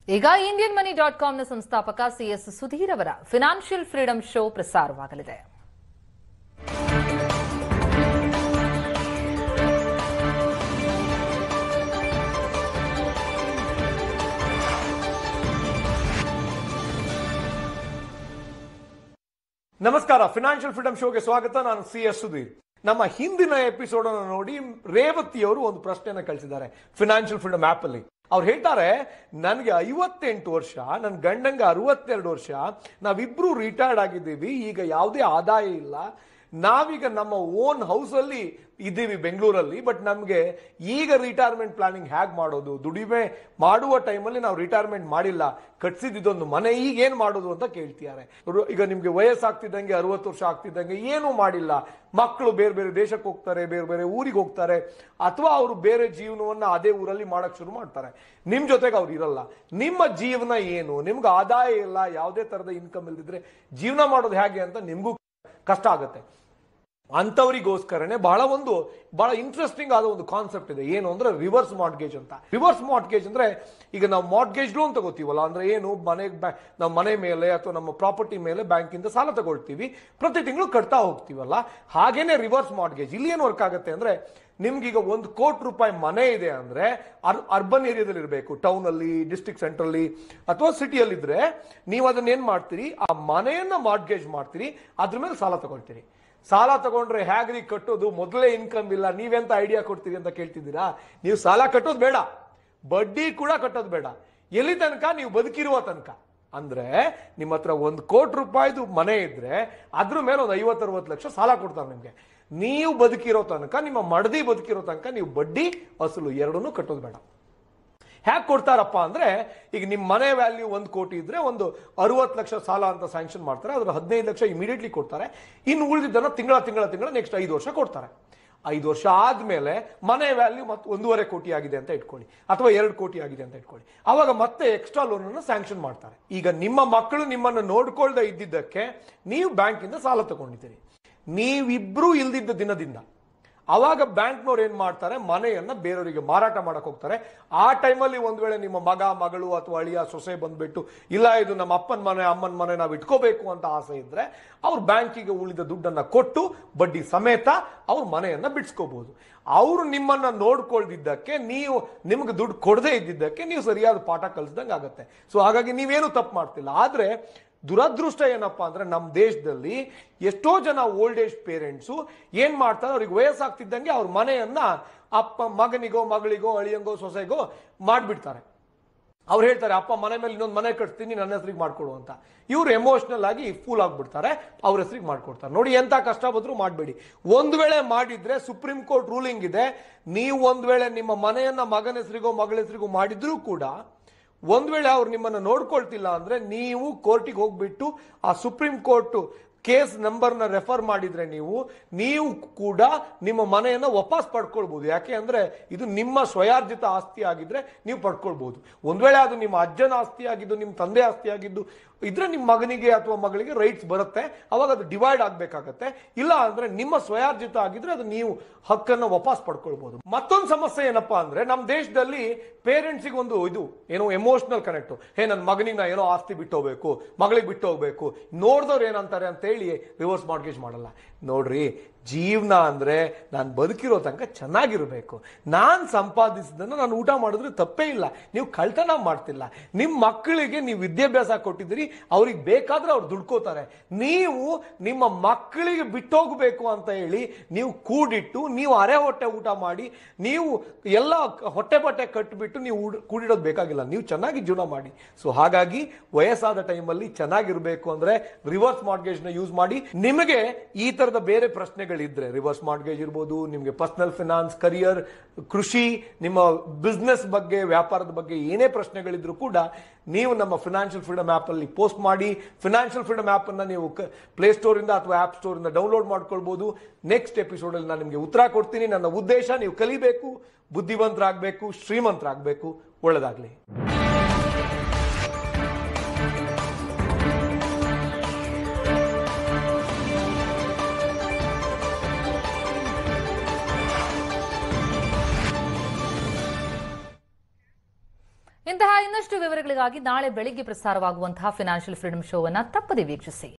ಈಗ ಇಂಡಿಯನ್ ಮನಿ ಡಾಟ್ ಕಾಮ್ನ ಸಂಸ್ಥಾಪಕ ಸಿಎಸ್ ಸುಧೀರ್ ಅವರ ಫಿನಾನ್ಷಿಯಲ್ ಫ್ರೀಡಮ್ ಶೋ ಪ್ರಸಾರವಾಗಲಿದೆ ನಮಸ್ಕಾರ ಫಿನಾನ್ಷಿಯಲ್ ಫ್ರೀಡಮ್ ಶೋಗೆ ಸ್ವಾಗತ ನಾನು ಸಿ ಎಸ್ ಸುಧೀರ್ ನಮ್ಮ ಹಿಂದಿನ ಎಪಿಸೋಡ್ ಅನ್ನು ನೋಡಿ ರೇವತಿಯವರು ಒಂದು ಪ್ರಶ್ನೆಯನ್ನ ಕಳಿಸಿದ್ದಾರೆ ಫಿನಾನ್ಷಿಯಲ್ ಫ್ರೀಡಮ್ ಆಪ್ ಅಲ್ಲಿ ಅವ್ರು ಹೇಳ್ತಾರೆ ನನಗೆ ಐವತ್ತೆಂಟು ವರ್ಷ ನನ್ನ ಗಂಡಂಗೆ ಅರವತ್ತೆರಡು ವರ್ಷ ನಾವಿಬ್ರು ರಿಟೈರ್ಡ್ ಆಗಿದ್ದೀವಿ ಈಗ ಯಾವುದೇ ಆದಾಯ ಇಲ್ಲ ನಾವೀಗ ನಮ್ಮ ಓನ್ ಹೌಸ್ ಅಲ್ಲಿ ಇದ್ದೀವಿ ಬೆಂಗಳೂರಲ್ಲಿ ಬಟ್ ನಮಗೆ ಈಗ ರಿಟೈರ್ಮೆಂಟ್ ಪ್ಲಾನಿಂಗ್ ಹೇಗೆ ಮಾಡೋದು ದುಡಿಮೆ ಮಾಡುವ ಟೈಮಲ್ಲಿ ನಾವು ರಿಟೈರ್ಮೆಂಟ್ ಮಾಡಿಲ್ಲ ಕಟ್ಸಿದ್ದೊಂದು ಮನೆ ಈಗ ಏನ್ ಮಾಡೋದು ಅಂತ ಕೇಳ್ತಿದ್ದಾರೆ ರು- ಈಗ ನಿಮ್ಗೆ ವಯಸ್ಸಾಗ್ತಿದ್ದಂಗೆ ಅರವತ್ತು ವರ್ಷ ಆಗ್ತಿದ್ದಂಗೆ ಏನೂ ಮಾಡಿಲ್ಲ ಮಕ್ಕಳು ಬೇರೆ ಬೇರೆ ದೇಶಕ್ಕೆ ಹೋಗ್ತಾರೆ ಬೇರೆ ಬೇರೆ ಊರಿಗೆ ಹೋಗ್ತಾರೆ ಅಥವಾ ಅವರು ಬೇರೆ ಜೀವನವನ್ನ ಅದೇ ಊರಲ್ಲಿ ಮಾಡಕ್ ಶುರು ಮಾಡ್ತಾರೆ ನಿಮ್ ಜೊತೆಗೆ ಅವ್ರು ಇರಲ್ಲ ನಿಮ್ಮ ಜೀವನ ಏನು ನಿಮ್ಗೆ ಆದಾಯ ಇಲ್ಲ ಯಾವುದೇ ತರದ ಇನ್ಕಮ್ ಇಲ್ದಿದ್ರೆ ಜೀವನ ಮಾಡೋದು ಹೇಗೆ ಅಂತ ನಿಮ್ಗೂ ಕಷ್ಟ ಆಗುತ್ತೆ ಅಂಥವರಿಗೋಸ್ಕರನೇ ಬಹಳ ಒಂದು ಬಹಳ ಇಂಟ್ರೆಸ್ಟಿಂಗ್ ಆದ ಒಂದು ಕಾನ್ಸೆಪ್ಟ್ ಇದೆ ಏನು ಅಂದ್ರೆ ರಿವರ್ಸ್ ಮಾರ್ಟ್ಗೇಜ್ ಅಂತ ರಿವರ್ಸ್ ಮಾರ್ಟ್ಗೇಜ್ ಅಂದ್ರೆ ಈಗ ನಾವು ಮಾರ್ಟ್ಗೇಜ್ ಲೋನ್ ತಗೋತೀವಲ್ಲ ಅಂದ್ರೆ ಏನು ಮನೆಗೆ ನಮ್ಮ ಮನೆ ಮೇಲೆ ಅಥವಾ ನಮ್ಮ ಪ್ರಾಪರ್ಟಿ ಮೇಲೆ ಬ್ಯಾಂಕಿಂದ ಸಾಲ ತಗೊಳ್ತೀವಿ ಪ್ರತಿ ತಿಂಗಳು ಕಟ್ತಾ ಹೋಗ್ತೀವಲ್ಲ ಹಾಗೇನೆ ರಿವರ್ಸ್ ಮಾರ್ಟ್ಗೇಜ್ ಇಲ್ಲಿ ಏನು ವರ್ಕ್ ಆಗುತ್ತೆ ಅಂದ್ರೆ ನಿಮ್ಗೀಗ ಒಂದು ಕೋಟಿ ರೂಪಾಯಿ ಮನೆ ಇದೆ ಅಂದ್ರೆ ಅರ್ಬನ್ ಏರಿಯಾದಲ್ಲಿ ಇರಬೇಕು ಟೌನ್ ಅಲ್ಲಿ ಡಿಸ್ಟ್ರಿಕ್ಟ್ ಸೆಂಟ್ರಲ್ಲಿ ಅಥವಾ ಸಿಟಿಯಲ್ಲಿ ಇದ್ರೆ ನೀವು ಅದನ್ನ ಏನ್ ಮಾಡ್ತೀರಿ ಆ ಮನೆಯನ್ನ ಮಾರ್ಟ್ಗೇಜ್ ಮಾಡ್ತೀರಿ ಅದ್ರ ಮೇಲೆ ಸಾಲ ತಗೊಳ್ತೀರಿ ಸಾಲ ತಗೊಂಡ್ರೆ ಹೇಗ್ರಿ ಕಟ್ಟೋದು ಮೊದಲೇ ಇನ್ಕಮ್ ಇಲ್ಲ ನೀವೆಂತ ಐಡಿಯಾ ಕೊಡ್ತೀರಿ ಅಂತ ಕೇಳ್ತಿದ್ದೀರಾ ನೀವು ಸಾಲ ಕಟ್ಟೋದು ಬೇಡ ಬಡ್ಡಿ ಕೂಡ ಕಟ್ಟೋದು ಬೇಡ ಎಲ್ಲಿ ತನಕ ನೀವು ಬದುಕಿರುವ ತನಕ ಅಂದ್ರೆ ನಿಮ್ಮ ಹತ್ರ ಒಂದು ಕೋಟಿ ರೂಪಾಯಿದು ಮನೆ ಇದ್ರೆ ಅದ್ರ ಮೇಲೆ ಒಂದು ಐವತ್ತು ಅರವತ್ತು ಲಕ್ಷ ಸಾಲ ಕೊಡ್ತಾರೆ ನಿಮ್ಗೆ ನೀವು ಬದುಕಿರೋ ತನಕ ನಿಮ್ಮ ಮಡದಿ ಬದುಕಿರೋ ತನಕ ನೀವು ಬಡ್ಡಿ ಅಸಲು ಎರಡನ್ನೂ ಕಟ್ಟೋದು ಬೇಡ ಹ್ಯಾಕ್ ಕೊಡ್ತಾರಪ್ಪ ಅಂದ್ರೆ ಈಗ ನಿಮ್ಮ ಮನೆ ವ್ಯಾಲ್ಯೂ ಒಂದು ಕೋಟಿ ಇದ್ರೆ ಒಂದು ಅರವತ್ತು ಲಕ್ಷ ಸಾಲ ಅಂತ ಸ್ಯಾಂಕ್ಷನ್ ಮಾಡ್ತಾರೆ ಅದ್ರ ಹದಿನೈದು ಲಕ್ಷ ಇಮಿಡಿಯೇಟ್ಲಿ ಕೊಡ್ತಾರೆ ಇನ್ನು ಉಳಿದಿದ್ದನ್ನ ತಿಂಗಳ ತಿಂಗಳ ತಿಂಗಳ ನೆಕ್ಸ್ಟ್ ಐದು ವರ್ಷ ಕೊಡ್ತಾರೆ ಐದು ವರ್ಷ ಆದ್ಮೇಲೆ ಮನೆ ವ್ಯಾಲ್ಯೂ ಮತ್ತೆ ಒಂದೂವರೆ ಕೋಟಿ ಆಗಿದೆ ಅಂತ ಇಟ್ಕೊಳ್ಳಿ ಅಥವಾ ಎರಡು ಕೋಟಿ ಆಗಿದೆ ಅಂತ ಇಟ್ಕೊಳ್ಳಿ ಅವಾಗ ಮತ್ತೆ ಎಕ್ಸ್ಟ್ರಾ ಲೋನ್ ಅನ್ನು ಸ್ಯಾಂಕ್ಷನ್ ಮಾಡ್ತಾರೆ ಈಗ ನಿಮ್ಮ ಮಕ್ಕಳು ನಿಮ್ಮನ್ನು ನೋಡ್ಕೊಳ್ದೆ ಇದ್ದಿದ್ದಕ್ಕೆ ನೀವು ಬ್ಯಾಂಕಿಂದ ಸಾಲ ತಗೊಂಡಿದ್ದೀರಿ ನೀವಿಬ್ರು ಇಲ್ದಿದ್ದ ದಿನದಿಂದ ಅವಾಗ ಬ್ಯಾಂಕ್ನವ್ರು ಏನ್ ಮಾಡ್ತಾರೆ ಮನೆಯನ್ನ ಬೇರೆಯವರಿಗೆ ಮಾರಾಟ ಮಾಡಕ್ ಹೋಗ್ತಾರೆ ಆ ಟೈಮಲ್ಲಿ ಒಂದ್ ವೇಳೆ ನಿಮ್ಮ ಮಗ ಮಗಳು ಅಥವಾ ಅಳಿಯ ಸೊಸೆ ಬಂದ್ಬಿಟ್ಟು ಇಲ್ಲ ಇದು ನಮ್ಮ ಅಪ್ಪನ ಮನೆ ಅಮ್ಮನ ಮನೆ ನಾವು ಇಟ್ಕೋಬೇಕು ಅಂತ ಆಸೆ ಇದ್ರೆ ಅವ್ರು ಬ್ಯಾಂಕಿಗೆ ಉಳಿದ ದುಡ್ಡನ್ನ ಕೊಟ್ಟು ಬಡ್ಡಿ ಸಮೇತ ಅವ್ರ ಮನೆಯನ್ನ ಬಿಡಿಸ್ಕೋಬಹುದು ಅವರು ನಿಮ್ಮನ್ನ ನೋಡ್ಕೊಳ್ದಿದ್ದಕ್ಕೆ ನೀವು ನಿಮ್ಗೆ ದುಡ್ಡು ಕೊಡದೇ ಇದ್ದಿದ್ದಕ್ಕೆ ನೀವು ಸರಿಯಾದ ಪಾಠ ಕಲಿಸ್ದಂಗೆ ಆಗತ್ತೆ ಸೊ ಹಾಗಾಗಿ ನೀವೇನು ತಪ್ಪು ಮಾಡ್ತಿಲ್ಲ ಆದ್ರೆ ದುರದೃಷ್ಟ ಏನಪ್ಪಾ ಅಂದ್ರೆ ನಮ್ಮ ದೇಶದಲ್ಲಿ ಎಷ್ಟೋ ಜನ ಓಲ್ಡ್ ಏಜ್ ಪೇರೆಂಟ್ಸು ಏನ್ ಮಾಡ್ತಾರೆ ಅವ್ರಿಗೆ ವಯಸ್ಸಾಗ್ತಿದ್ದಂಗೆ ಅವ್ರ ಮನೆಯನ್ನ ಅಪ್ಪ ಮಗನಿಗೋ ಮಗಳಿಗೋ ಅಳಿಯಂಗೋ ಸೊಸೆಗೋ ಮಾಡ್ಬಿಡ್ತಾರೆ ಅವ್ರು ಹೇಳ್ತಾರೆ ಅಪ್ಪ ಮನೆ ಮೇಲೆ ಇನ್ನೊಂದು ಮನೆ ಕಟ್ತೀನಿ ನನ್ನ ಹೆಸರಿಗೆ ಮಾಡ್ಕೊಡು ಅಂತ ಇವ್ರು ಎಮೋಷನಲ್ ಆಗಿ ಫೂಲ್ ಆಗ್ಬಿಡ್ತಾರೆ ಅವ್ರ ಹೆಸರಿಗೆ ಮಾಡ್ಕೊಡ್ತಾರೆ ನೋಡಿ ಎಂತ ಕಷ್ಟ ಬಂದ್ರು ಮಾಡಬೇಡಿ ಒಂದ್ ವೇಳೆ ಮಾಡಿದ್ರೆ ಸುಪ್ರೀಂ ಕೋರ್ಟ್ ರೂಲಿಂಗ್ ಇದೆ ನೀವು ಒಂದ್ ವೇಳೆ ನಿಮ್ಮ ಮನೆಯನ್ನ ಮಗನ ಹೆಸರಿಗೋ ಮಗಳ ಹೆಸರಿಗೋ ಮಾಡಿದ್ರೂ ಕೂಡ ಒಂದ್ ವೇಳೆ ಅವ್ರು ನಿಮ್ಮನ್ನ ನೋಡ್ಕೊಳ್ತಿಲ್ಲ ಅಂದ್ರೆ ನೀವು ಕೋರ್ಟಿಗೆ ಹೋಗ್ಬಿಟ್ಟು ಆ ಸುಪ್ರೀಂ ಕೋರ್ಟ್ ಕೇಸ್ ನಂಬರ್ನ ರೆಫರ್ ಮಾಡಿದ್ರೆ ನೀವು ನೀವು ಕೂಡ ನಿಮ್ಮ ಮನೆಯನ್ನ ವಾಪಸ್ ಪಡ್ಕೊಳ್ಬಹುದು ಯಾಕೆ ಅಂದ್ರೆ ಇದು ನಿಮ್ಮ ಸ್ವಯಾರ್ಜಿತ ಆಸ್ತಿ ಆಗಿದ್ರೆ ನೀವು ಪಡ್ಕೊಳ್ಬಹುದು ಒಂದ್ ವೇಳೆ ಅದು ನಿಮ್ಮ ಅಜ್ಜನ ಆಸ್ತಿ ಆಗಿದ್ದು ನಿಮ್ಮ ತಂದೆ ಆಸ್ತಿ ಆಗಿದ್ದು ಇದ್ರೆ ನಿಮ್ಮ ಮಗನಿಗೆ ಅಥವಾ ಮಗಳಿಗೆ ರೈಟ್ಸ್ ಬರುತ್ತೆ ಅವಾಗ ಅದು ಡಿವೈಡ್ ಆಗ್ಬೇಕಾಗತ್ತೆ ಇಲ್ಲ ಅಂದ್ರೆ ನಿಮ್ಮ ಸ್ವಯಾರ್ಜಿತ ಆಗಿದ್ರೆ ಅದು ನೀವು ಹಕ್ಕನ್ನು ವಾಪಸ್ ಪಡ್ಕೊಳ್ಬಹುದು ಮತ್ತೊಂದು ಸಮಸ್ಯೆ ಏನಪ್ಪಾ ಅಂದ್ರೆ ನಮ್ಮ ದೇಶದಲ್ಲಿ ಪೇರೆಂಟ್ಸಿಗೆ ಒಂದು ಇದು ಏನೋ ಎಮೋಷನಲ್ ಕನೆಕ್ಟ್ ಹೇ ನನ್ನ ಮಗನಿಗೆ ನಾ ಏನೋ ಆಸ್ತಿ ಬಿಟ್ಟು ಹೋಗ್ಬೇಕು ಮಗಳಿಗೆ ಬಿಟ್ಟು ಹೋಗ್ಬೇಕು ನೋಡ್ದವ್ರು ಏನಂತಾರೆ ಅಂತ ಹೇಳಿ ರಿವರ್ಸ್ ಮಾರ್ಗೇಜ್ ಮಾಡಲ್ಲ ನೋಡ್ರಿ ಜೀವನ ಅಂದ್ರೆ ನಾನು ಬದುಕಿರೋ ತನಕ ಚೆನ್ನಾಗಿರ್ಬೇಕು ನಾನು ಸಂಪಾದಿಸಿದ್ದನ್ನು ನಾನು ಊಟ ಮಾಡಿದ್ರೆ ತಪ್ಪೇ ಇಲ್ಲ ನೀವು ಕಳ್ತನ ಮಾಡ್ತಿಲ್ಲ ನಿಮ್ಮ ಮಕ್ಕಳಿಗೆ ನೀವು ವಿದ್ಯಾಭ್ಯಾಸ ಕೊಟ್ಟಿದ್ದೀರಿ ಅವ್ರಿಗೆ ಬೇಕಾದ್ರೆ ಅವ್ರು ದುಡ್ಕೋತಾರೆ ನೀವು ನಿಮ್ಮ ಮಕ್ಕಳಿಗೆ ಬಿಟ್ಟೋಗ್ಬೇಕು ಅಂತ ಹೇಳಿ ನೀವು ಕೂಡಿಟ್ಟು ನೀವು ಅರೆ ಹೊಟ್ಟೆ ಊಟ ಮಾಡಿ ನೀವು ಎಲ್ಲ ಹೊಟ್ಟೆ ಬಟ್ಟೆ ಕಟ್ಟಿಬಿಟ್ಟು ನೀವು ಊಡ್- ಕೂಡಿಡೋದು ಬೇಕಾಗಿಲ್ಲ ನೀವು ಚೆನ್ನಾಗಿ ಜೀವನ ಮಾಡಿ ಸೊ ಹಾಗಾಗಿ ವಯಸ್ಸಾದ ಟೈಮಲ್ಲಿ ಚೆನ್ನಾಗಿರ್ಬೇಕು ಅಂದ್ರೆ ರಿವರ್ಸ್ ಮಾರ್ಗೇಜ್ ನ ಯೂಸ್ ಮಾಡಿ ನಿಮಗೆ ಈ ತರದ ಬೇರೆ ಪ್ರಶ್ನೆಗಳಿದ್ರೆ ರಿವರ್ಸ್ ಮಾರ್ಗೇಜ್ ಇರ್ಬೋದು ನಿಮಗೆ ಪರ್ಸನಲ್ ಫಿನಾನ್ಸ್ ಕರಿಯರ್ ಕೃಷಿ ನಿಮ್ಮ ಬಿಸ್ನೆಸ್ ಬಗ್ಗೆ ವ್ಯಾಪಾರದ ಬಗ್ಗೆ ಏನೇ ಪ್ರಶ್ನೆಗಳಿದ್ರು ಕೂಡ ನೀವು ನಮ್ಮ ಫಿನಾನ್ಷಿಯಲ್ ಫ್ರೀಡಮ್ ಆಪ್ ಅಲ್ಲಿ ಪೋಸ್ಟ್ ಮಾಡಿ ಫಿನಾನ್ಷಿಯಲ್ ಫ್ರೀಡಮ್ ಆಪ್ ಅನ್ನ ನೀವು ಪ್ಲೇ ಸ್ಟೋರ್ ಇಂದ ಅಥವಾ ಆಪ್ ಸ್ಟೋರ್ ಇಂದ ಡೌನ್ಲೋಡ್ ಮಾಡ್ಕೊಳ್ಬಹುದು ನೆಕ್ಸ್ಟ್ ಎಪಿಸೋಡ್ ಅಲ್ಲಿ ನಾನು ನಿಮಗೆ ಉತ್ತರ ಕೊಡ್ತೀನಿ ನನ್ನ ಉದ್ದೇಶ ನೀವು ಕಲಿಬೇಕು ಬುದ್ಧಿವಂತರಾಗಬೇಕು ಶ್ರೀಮಂತರಾಗಬೇಕು ಒಳ್ಳೆದಾಗ್ಲಿ ಇಂತಹ ಇನ್ನಷ್ಟು ವಿವರಗಳಿಗಾಗಿ ನಾಳೆ ಬೆಳಿಗ್ಗೆ ಪ್ರಸಾರವಾಗುವಂತಹ ಫಿನಾನ್ಷಿಯಲ್ ಫ್ರೀಡಮ್ ಶೋವನ್ನ ತಪ್ಪದೆ ವೀಕ್ಷಿಸಿ